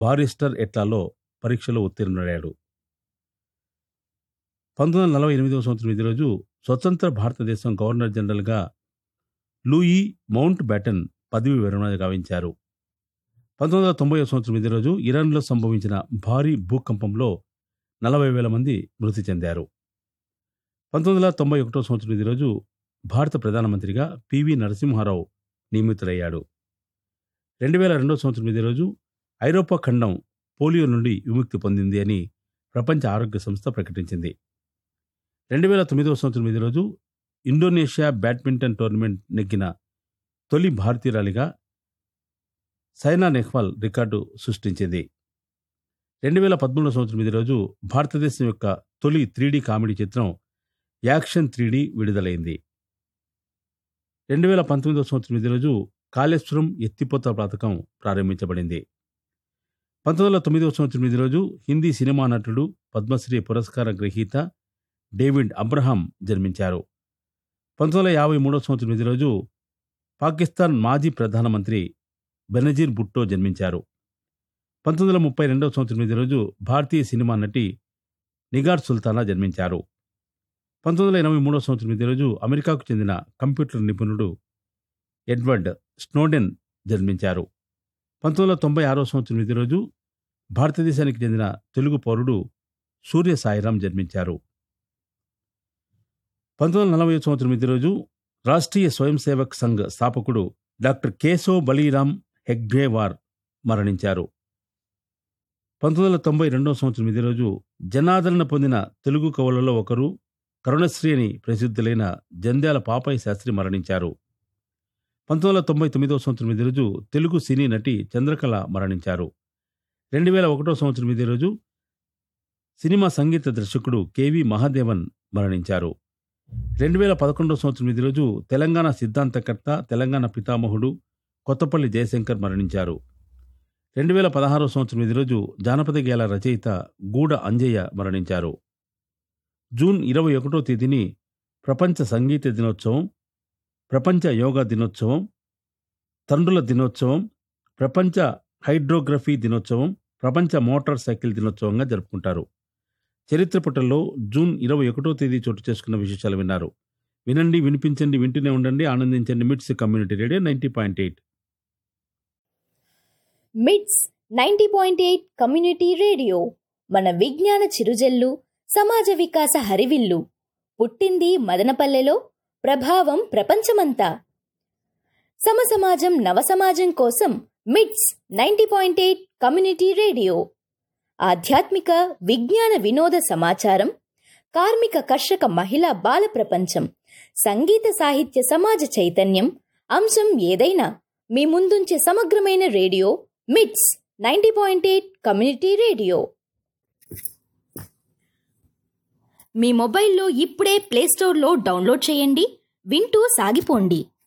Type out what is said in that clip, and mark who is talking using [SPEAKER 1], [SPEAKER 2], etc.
[SPEAKER 1] barrister ఎట్లాలో పరీక్షలో ఉత్తీర్ణుడయ్యాడు పంతొమ్మిది వందల నలభై ఎనిమిదవ సంవత్సరం ఇదే రోజు స్వతంత్ర భారతదేశం గవర్నర్ జనరల్గా లూయి మౌంట్ బ్యాటన్ పదవి విరమణ గావించారు పంతొమ్మిది వందల తొంభై సంవత్సరం ఇదే రోజు ఇరాన్లో సంభవించిన భారీ భూకంపంలో నలభై వేల మంది మృతి చెందారు పంతొమ్మిది వందల తొంభై ఒకటో సంవత్సరం ఇదే రోజు భారత ప్రధానమంత్రిగా పివి నరసింహారావు నియమితులయ్యాడు రెండు వేల రెండో సంవత్సరం ఇదే రోజు ఐరోపా ఖండం పోలియో నుండి విముక్తి పొందింది అని ప్రపంచ ఆరోగ్య సంస్థ ప్రకటించింది రెండు వేల తొమ్మిదవ సంవత్సరం ఇదే రోజు ఇండోనేషియా బ్యాడ్మింటన్ టోర్నమెంట్ నెగ్గిన తొలి భారతీయురాలిగా సైనా నెహ్వాల్ రికార్డు సృష్టించింది రెండు వేల పదమూడవ సంవత్సరం ఇదే రోజు భారతదేశం యొక్క తొలి త్రీడీ కామెడీ చిత్రం యాక్షన్ త్రీడీ విడుదలైంది రెండు వేల పంతొమ్మిదవ సంవత్సరం ఇదే రోజు కాళేశ్వరం ఎత్తిపోత పథకం ప్రారంభించబడింది పంతొమ్మిది వందల తొమ్మిదవ సంవత్సరం ఇదే రోజు హిందీ సినిమా నటుడు పద్మశ్రీ పురస్కార గ్రహీత డేవిడ్ అబ్రహాం జన్మించారు పంతొమ్మిది వందల యాభై మూడవ సంవత్సరం ఇదే రోజు పాకిస్తాన్ మాజీ ప్రధానమంత్రి బెనజీర్ భుట్టో జన్మించారు పంతొమ్మిది వందల ముప్పై రెండవ సంవత్సరం ఇదే రోజు భారతీయ సినిమా నటి నిగార్ సుల్తానా జన్మించారు పంతొమ్మిది వందల ఎనభై మూడవ సంవత్సరం ఇదే రోజు అమెరికాకు చెందిన కంప్యూటర్ నిపుణుడు ఎడ్వర్డ్ స్నోడెన్ జన్మించారు పంతొమ్మిది వందల తొంభై ఆరో సంవత్సరం ఇదే రోజు భారతదేశానికి చెందిన తెలుగు పౌరుడు సూర్య సాయిరాం జన్మించారు పంతొమ్మిది వందల నలభై సంవత్సరం ఇదే రోజు రాష్ట్రీయ స్వయం సేవక్ సంఘ్ స్థాపకుడు డాక్టర్ కేశవ్ బలీరాం హెగ్డేవార్ మరణించారు పంతొమ్మిది వందల తొంభై రెండవ సంవత్సరం ఇదే రోజు జనాదరణ పొందిన తెలుగు కవులలో ఒకరు కరుణశ్రీ అని ప్రసిద్ధులైన జంధ్యాల పాపయ్య శాస్త్రి మరణించారు పంతొమ్మిది వందల తొంభై తొమ్మిదవ సంవత్సరం ఇదే రోజు తెలుగు సినీ నటి చంద్రకళ మరణించారు రెండు వేల ఒకటో సంవత్సరం ఇదే రోజు సినిమా సంగీత దర్శకుడు కెవి మహాదేవన్ మరణించారు రెండు వేల పదకొండవ సంవత్సరం ఇదే రోజు తెలంగాణ సిద్ధాంతకర్త తెలంగాణ పితామహుడు కొత్తపల్లి జయశంకర్ మరణించారు రెండు వేల పదహారవ సంవత్సరం ఇదే రోజు జానపద గేయాల రచయిత గూడ అంజయ్య మరణించారు జూన్ ఇరవై ఒకటో తేదీని ప్రపంచ సంగీత దినోత్సవం ప్రపంచ యోగా దినోత్సవం తండ్రుల దినోత్సవం ప్రపంచ హైడ్రోగ్రఫీ దినోత్సవం ప్రపంచ మోటార్ సైకిల్ దినోత్సవంగా జరుపుకుంటారు చరిత్ర పుటల్లో జూన్ ఇరవై ఒకటో తేదీ చోటు చేసుకున్న విశేషాలు విన్నారు వినండి వినిపించండి వింటూనే ఉండండి ఆనందించండి MITS community radio ninety point eight
[SPEAKER 2] MITS ninety point eight community radio మన విజ్ఞాన చిరుజల్లు సమాజ వికాస హరివిల్లు పుట్టింది మదనపల్లెలో ప్రభావం ప్రపంచమంతా సమసమాజం నవసమాజం కోసం MITS ninety point eight community radio ఆధ్యాత్మిక విజ్ఞాన వినోద సమాచారం కార్మిక కర్షక మహిళా బాల ప్రపంచం సంగీత సాహిత్య సమాజ చైతన్యం అంశం ఏదైనా మీ ముందుంచే సమగ్రమైన radio MITS ninety point eight community radio మీ మొబైల్లో ఇప్పుడే ప్లేస్టోర్లో డౌన్లోడ్ చేయండి వింటూ సాగిపోండి